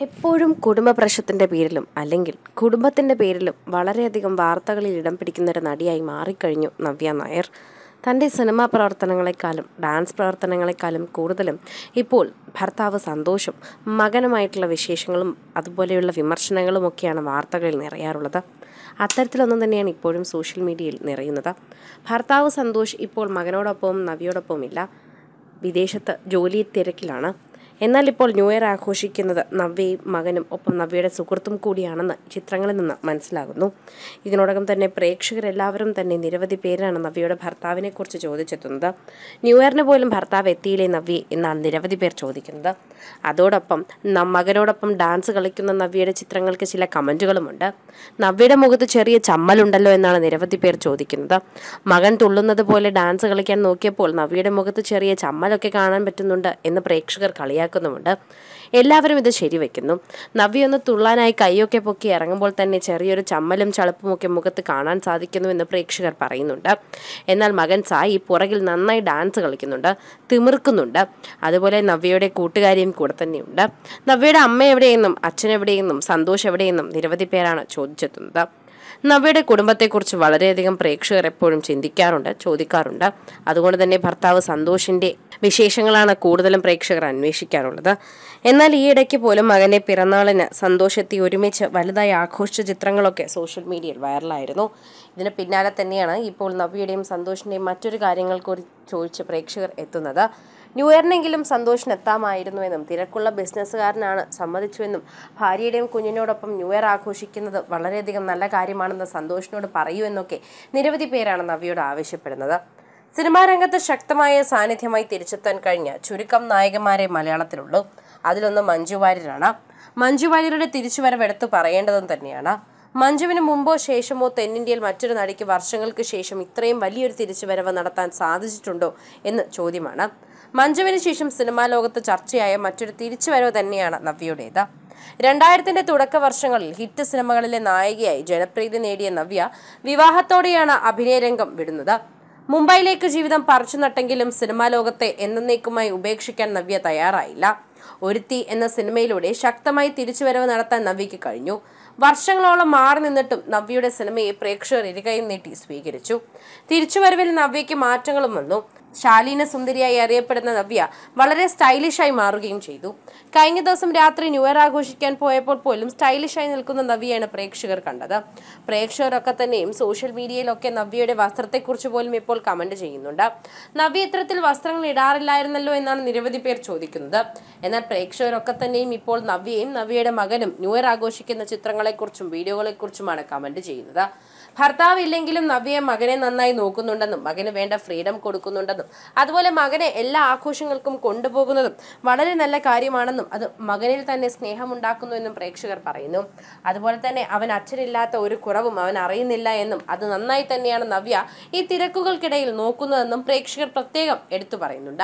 എപ്പോഴും കുടുംബ പ്രശ്നത്തിൻ്റെ പേരിലും അല്ലെങ്കിൽ കുടുംബത്തിൻ്റെ പേരിലും വളരെയധികം വാർത്തകളിൽ ഇടം പിടിക്കുന്ന ഒരു നടിയായി മാറിക്കഴിഞ്ഞു നവ്യ നായർ തൻ്റെ സിനിമാ പ്രവർത്തനങ്ങളെക്കാളും ഡാൻസ് പ്രവർത്തനങ്ങളെക്കാളും കൂടുതലും ഇപ്പോൾ ഭർത്താവ് സന്തോഷും മകനുമായിട്ടുള്ള വിശേഷങ്ങളും അതുപോലെയുള്ള വിമർശനങ്ങളുമൊക്കെയാണ് വാർത്തകളിൽ നിറയാറുള്ളത് അത്തരത്തിലൊന്നും തന്നെയാണ് ഇപ്പോഴും സോഷ്യൽ മീഡിയയിൽ നിറയുന്നത് ഭർത്താവ് സന്തോഷ് ഇപ്പോൾ മകനോടൊപ്പവും നവ്യയോടൊപ്പവും ഇല്ല വിദേശത്ത് ജോലി തിരക്കിലാണ് എന്നാൽ ഇപ്പോൾ ന്യൂ ഇയർ ആഘോഷിക്കുന്നത് നവ്യയും മകനും ഒപ്പം നവ്യയുടെ സുഹൃത്തും കൂടിയാണെന്ന് ചിത്രങ്ങളിൽ നിന്ന് മനസ്സിലാകുന്നു ഇതിനോടകം തന്നെ പ്രേക്ഷകരെല്ലാവരും തന്നെ നിരവധി പേരാണ് നവ്യയുടെ ഭർത്താവിനെ കുറിച്ച് ചോദിച്ചെത്തുന്നത് ന്യൂ ഇയറിന് പോലും ഭർത്താവ് എത്തിയില്ലേ നവ്യ എന്നാണ് നിരവധി പേർ ചോദിക്കുന്നത് അതോടൊപ്പം ന- മകനോടൊപ്പം ഡാൻസ് കളിക്കുന്ന നവ്യയുടെ ചിത്രങ്ങൾക്ക് ചില കമൻറ്റുകളുമുണ്ട് നവ്യയുടെ മുഖത്ത് ചെറിയ ചമ്മലുണ്ടല്ലോ എന്നാണ് നിരവധി പേർ ചോദിക്കുന്നത് മകൻ തുള്ളുന്നത് പോലെ ഡാൻസ് കളിക്കാൻ നോക്കിയപ്പോൾ നവ്യയുടെ മുഖത്ത് ചെറിയ ചമ്മലൊക്കെ കാണാൻ പറ്റുന്നുണ്ട് എന്ന് പ്രേക്ഷകർ കളിയാക്കുന്നുമുണ്ട് എല്ലാവരും ഇത് ശരിവെക്കുന്നു നവ്യ ഒന്ന് തുള്ളാനായി കൈയൊക്കെ പൊക്കി ഇറങ്ങുമ്പോൾ തന്നെ ചെറിയൊരു ചമ്മലും ചളുപ്പുമൊക്കെ മുഖത്ത് കാണാൻ സാധിക്കുന്നു എന്ന് പ്രേക്ഷകർ പറയുന്നുണ്ട് എന്നാൽ മകൻ സായി പുറകിൽ നന്നായി ഡാൻസ് കളിക്കുന്നുണ്ട് തിമിർക്കുന്നുണ്ട് അതുപോലെ നവ്യയുടെ കൂട്ടുകാരിയും കൂടെ തന്നെയുണ്ട് നവ്യയുടെ അമ്മ എവിടെയെന്നും അച്ഛൻ എവിടെയെന്നും സന്തോഷ് എവിടെയെന്നും നിരവധി പേരാണ് ചോദിച്ചെത്തുന്നത് നവ്യയുടെ കുടുംബത്തെക്കുറിച്ച് വളരെയധികം പ്രേക്ഷകർ എപ്പോഴും ചിന്തിക്കാറുണ്ട് ചോദിക്കാറുണ്ട് അതുകൊണ്ട് തന്നെ ഭർത്താവ് സന്തോഷിന്റെ വിശേഷങ്ങളാണ് കൂടുതലും പ്രേക്ഷകർ അന്വേഷിക്കാറുള്ളത് എന്നാൽ ഈ ഇടയ്ക്ക് പോലും മകന്റെ പിറന്നാളിന് സന്തോഷെത്തി ഒരുമിച്ച് വലുതായി ആഘോഷിച്ച ചിത്രങ്ങളൊക്കെ സോഷ്യൽ മീഡിയയിൽ വൈറലായിരുന്നു ഇതിന് പിന്നാലെ തന്നെയാണ് ഇപ്പോൾ നവ്യയുടെയും സന്തോഷിന്റെയും മറ്റൊരു കാര്യങ്ങൾ കൂടി ചോദിച്ച് പ്രേക്ഷകർ എത്തുന്നത് ന്യൂ ഇയറിനെങ്കിലും സന്തോഷിന് എത്താമായിരുന്നുവെന്നും തിരക്കുള്ള ബിസിനസ്സുകാരനാണ് സമ്മതിച്ചുവെന്നും ഭാര്യയുടെയും കുഞ്ഞിനോടൊപ്പം ന്യൂ ഇയർ ആഘോഷിക്കുന്നത് വളരെയധികം നല്ല കാര്യമാണെന്ന് സന്തോഷിനോട് പറയൂ എന്നൊക്കെ നിരവധി പേരാണ് നവ്യയോട് ആവശ്യപ്പെടുന്നത് സിനിമാ രംഗത്ത് ശക്തമായ സാന്നിധ്യമായി തിരിച്ചെത്താൻ കഴിഞ്ഞ ചുരുക്കം നായകന്മാരെ മലയാളത്തിലുള്ളൂ അതിലൊന്ന് മഞ്ജു വാര്യരാണ് മഞ്ജു വാര്യരുടെ തിരിച്ചുവരവ് എടുത്തു പറയേണ്ടതും തന്നെയാണ് മഞ്ജുവിന് മുമ്പോ ശേഷമോ തെന്നിന്ത്യയിൽ മറ്റൊരു നടിക്ക് വർഷങ്ങൾക്ക് ശേഷം ഇത്രയും വലിയൊരു തിരിച്ചുവരവ് നടത്താൻ സാധിച്ചിട്ടുണ്ടോ എന്ന് ചോദ്യമാണ് മഞ്ജുവിന് ശേഷം സിനിമാ ലോകത്ത് ചർച്ചയായ മറ്റൊരു തിരിച്ചുവരവ് തന്നെയാണ് നവ്യയുടേത് രണ്ടായിരത്തിന്റെ തുടക്ക വർഷങ്ങളിൽ ഹിറ്റ് സിനിമകളിലെ നായികയായി ജനപ്രീതി നേടിയ നവ്യ വിവാഹത്തോടെയാണ് അഭിനയരംഗം വിടുന്നത് മുംബൈയിലേക്ക് ജീവിതം പറിച്ചു നട്ടെങ്കിലും സിനിമാ ലോകത്തെ എന്നേക്കുമായി ഉപേക്ഷിക്കാൻ നവ്യ തയ്യാറായില്ല ഒരുത്തി എന്ന സിനിമയിലൂടെ ശക്തമായി തിരിച്ചുവരവ് നടത്താൻ നവ്യയ്ക്ക് കഴിഞ്ഞു വർഷങ്ങളോളം മാറി നിന്നിട്ടും നവ്യയുടെ സിനിമയെ പ്രേക്ഷകർ ഇരുകൈയും നീട്ടി സ്വീകരിച്ചു തിരിച്ചുവരവിൽ നവ്യയ്ക്ക് മാറ്റങ്ങളും വന്നു ശാലീന സുന്ദരിയായി അറിയപ്പെടുന്ന നവ്യ വളരെ സ്റ്റൈലിഷായി മാറുകയും ചെയ്തു കഴിഞ്ഞ ദിവസം രാത്രി ന്യൂ ഇയർ ആഘോഷിക്കാൻ പോയപ്പോൾ പോലും സ്റ്റൈലിഷായി നിൽക്കുന്ന നവ്യയാണ് പ്രേക്ഷകർ കണ്ടത് പ്രേക്ഷകരൊക്കെ തന്നെയും സോഷ്യൽ മീഡിയയിലൊക്കെ നവ്യയുടെ വസ്ത്രത്തെക്കുറിച്ച് പോലും ഇപ്പോൾ കമന്റ് ചെയ്യുന്നുണ്ട് നവ്യ ഇത്തരത്തിൽ വസ്ത്രങ്ങൾ ഇടാറില്ലായിരുന്നല്ലോ എന്നാണ് നിരവധി പേർ ചോദിക്കുന്നത് എന്നാൽ പ്രേക്ഷകരൊക്കെ തന്നെയും ഇപ്പോൾ നവ്യയും നവ്യയുടെ മകനും ന്യൂ ഇയർ ആഘോഷിക്കുന്ന ചിത്രങ്ങളെക്കുറിച്ചും വീഡിയോകളെക്കുറിച്ചുമാണ് കമന്റ് ചെയ്യുന്നത് ഭർത്താവ് ഇല്ലെങ്കിലും നവ്യ മകനെ നന്നായി നോക്കുന്നുണ്ടെന്നും മകന് വേണ്ട ഫ്രീഡം കൊടുക്കുന്നുണ്ടെന്നും അതുപോലെ മകനെ എല്ലാ ആഘോഷങ്ങൾക്കും കൊണ്ടുപോകുന്നതും വളരെ നല്ല കാര്യമാണെന്നും അത് മകനിൽ തന്നെ സ്നേഹമുണ്ടാക്കുന്നു എന്നും പ്രേക്ഷകർ പറയുന്നു അതുപോലെ തന്നെ അവൻ അച്ഛനില്ലാത്ത ഒരു കുറവും അവൻ അറിയുന്നില്ല എന്നും അത് നന്നായി തന്നെയാണ് നവ്യ ഈ തിരക്കുകൾക്കിടയിൽ നോക്കുന്നതെന്നും പ്രേക്ഷകർ പ്രത്യേകം എടുത്തു പറയുന്നുണ്ട്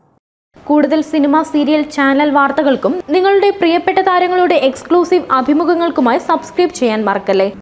കൂടുതൽ സിനിമ സീരിയൽ ചാനൽ വാർത്തകൾക്കും നിങ്ങളുടെ പ്രിയപ്പെട്ട താരങ്ങളുടെ എക്സ്ക്ലൂസീവ് അഭിമുഖങ്ങൾക്കുമായി സബ്സ്ക്രൈബ് ചെയ്യാൻ മറക്കല്ലേ